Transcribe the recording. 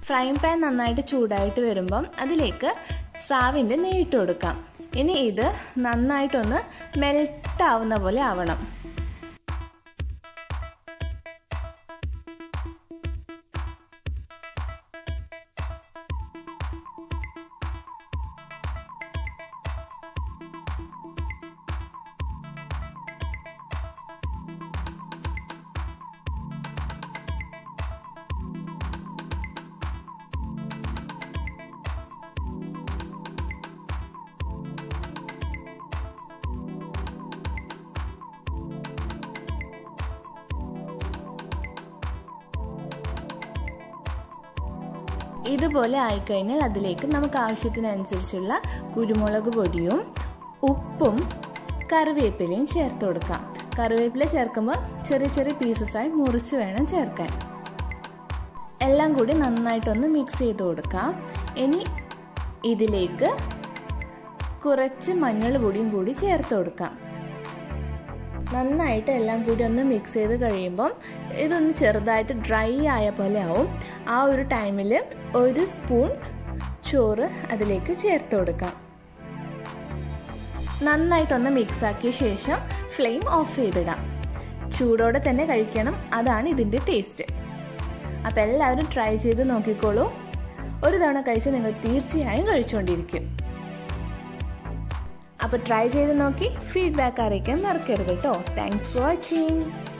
frying pan നന്നായിട്ട് ചൂടായിട്ട് വരുമ്പം അതിലേക്ക് സ്രാവിൻ്റെ നെയ്യിട്ട് കൊടുക്കാം ഇനി ഇത് നന്നായിട്ടൊന്ന് മെൽറ്റ് ആവുന്ന പോലെ ആവണം ഇതുപോലെ ആയിക്കഴിഞ്ഞാൽ അതിലേക്ക് നമുക്ക് ആവശ്യത്തിനനുസരിച്ചുള്ള കുരുമുളക് പൊടിയും ഉപ്പും കറിവേപ്പിലയും ചേർത്ത് കൊടുക്കാം കറിവേപ്പില ചേർക്കുമ്പോൾ ചെറിയ ചെറിയ പീസസായി മുറിച്ച് വേണം ചേർക്കാൻ എല്ലാം കൂടി നന്നായിട്ടൊന്ന് മിക്സ് ചെയ്ത് കൊടുക്കാം ഇനി ഇതിലേക്ക് കുറച്ച് മഞ്ഞൾ പൊടിയും കൂടി ചേർത്ത് കൊടുക്കാം നന്നായിട്ട് എല്ലാം കൂടി ഒന്ന് മിക്സ് ചെയ്ത് കഴിയുമ്പം ഇതൊന്ന് ചെറുതായിട്ട് ഡ്രൈ ആയ പോലെ ആവും ആ ഒരു ടൈമിൽ ഒരു സ്പൂൺ ചോറ് അതിലേക്ക് ചേർത്ത് കൊടുക്കാം നന്നായിട്ടൊന്ന് മിക്സ് ആക്കിയ ശേഷം ഫ്ലെയിം ഓഫ് ചെയ്തിടാം ചൂടോടെ തന്നെ കഴിക്കണം അതാണ് ഇതിൻ്റെ ടേസ്റ്റ് അപ്പം എല്ലാവരും ട്രൈ ചെയ്ത് നോക്കിക്കോളൂ ഒരു തവണ കഴിച്ച് നിങ്ങൾ തീർച്ചയായും കഴിച്ചുകൊണ്ടിരിക്കും അപ്പോൾ ട്രൈ ചെയ്ത് നോക്കി ഫീഡ്ബാക്ക് അറിയിക്കാൻ മറക്കരുത് കേട്ടോ താങ്ക്സ് ഫോർ വാച്ചിങ്